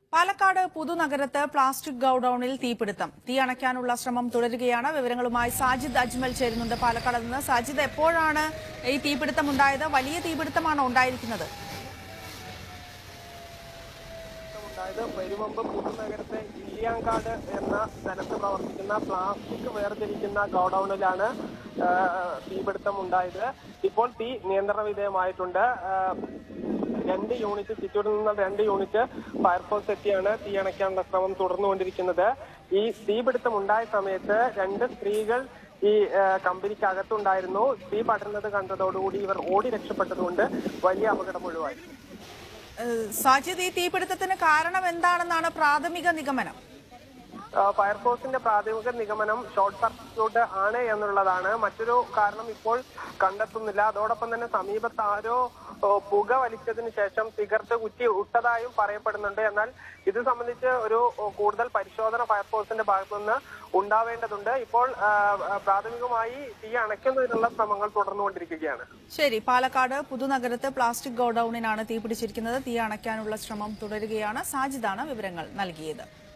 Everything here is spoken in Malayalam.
പാലക്കാട് പുതുനഗരത്ത് പ്ലാസ്റ്റിക് ഗൌഡൌണിൽ തീപിടുത്തം തീ അണയ്ക്കാനുള്ള ശ്രമം തുടരുകയാണ് വിവരങ്ങളുമായി സാജിദ് അജ്മൽ ചേരുന്നുണ്ട് പാലക്കാട് നിന്ന് സാജിദ് എപ്പോഴാണ് ഈ തീപിടുത്തം ഉണ്ടായത് വലിയ തീപിടുത്തമാണോ ഉണ്ടായിരിക്കുന്നത് ഉണ്ടായത് പെരുവമ്പ് പുതുനഗരത്തെ ഇല്ലിയാങ്കാട് എന്ന സ്ഥലത്ത് പ്രവർത്തിക്കുന്ന പ്ലാസ്റ്റിക് വേർതിരിക്കുന്ന ഗോഡൌണിലാണ് ആ, തീപിടുത്തം ഉണ്ടായത് ഇപ്പോൾ തീ നിയന്ത്രണ വിധേയമായിട്ടുണ്ട് ആ, രണ്ട് യൂണിറ്റ് ചിറ്റൂരിൽ നിന്ന് രണ്ട് യൂണിറ്റ് ഫയർഫോഴ്സ് എത്തിയാണ് തീ അണയ്ക്കാനുള്ള ശ്രമം തുടർന്നുകൊണ്ടിരിക്കുന്നത് ഈ തീപിടുത്തം ഉണ്ടായ സമയത്ത് രണ്ട് സ്ത്രീകൾ ഈ ആ, കമ്പനിക്കകത്തുണ്ടായിരുന്നു തീ പടരുന്നത് കണ്ടതോടുകൂടി ഇവർ ഓടി രക്ഷപ്പെട്ടതുകൊണ്ട് വലിയ അപകടം ഒഴിവായി ഏഹ് സാജിദ് ഈ തീപിടുത്തത്തിന് കാരണം എന്താണെന്നാണ് പ്രാഥമിക നിഗമനം ആ, ഫയർഫോഴ്സിന്റെ പ്രാഥമിക നിഗമനം ഷോർട്ട് സർക്യൂട്ട് ആണ് എന്നുള്ളതാണ് മറ്റൊരു കാരണം ഇപ്പോൾ കണ്ടെത്തുന്നില്ല അതോടൊപ്പം തന്നെ സമീപത്ത് ആരോ ഓ, പുക വലിച്ചതിന് ശേഷം സിഗരറ്റ് കുറ്റി ഇട്ടതായും പറയപ്പെടുന്നുണ്ട് എന്നാൽ ഇത് സംബന്ധിച്ച് ഒരു ഓ, കൂടുതൽ പരിശോധന ഫയർഫോഴ്സിന്റെ ഭാഗത്തു നിന്ന് ഉണ്ടാവേണ്ടതുണ്ട് ഇപ്പോൾ ആ, ആ, പ്രാഥമികമായി തീ അണയ്ക്കുന്നതിനുള്ള ശ്രമങ്ങൾ തുടർന്നുകൊണ്ടിരിക്കുകയാണ് ശരി പാലക്കാട് പുതുനഗരത്ത് പ്ലാസ്റ്റിക് ഗോഡൌണിനാണ് തീപിടിച്ചിരിക്കുന്നത് തീ അണയ്ക്കാനുള്ള ശ്രമം തുടരുകയാണ് സാജിദാണ് വിവരങ്ങൾ നൽകിയത്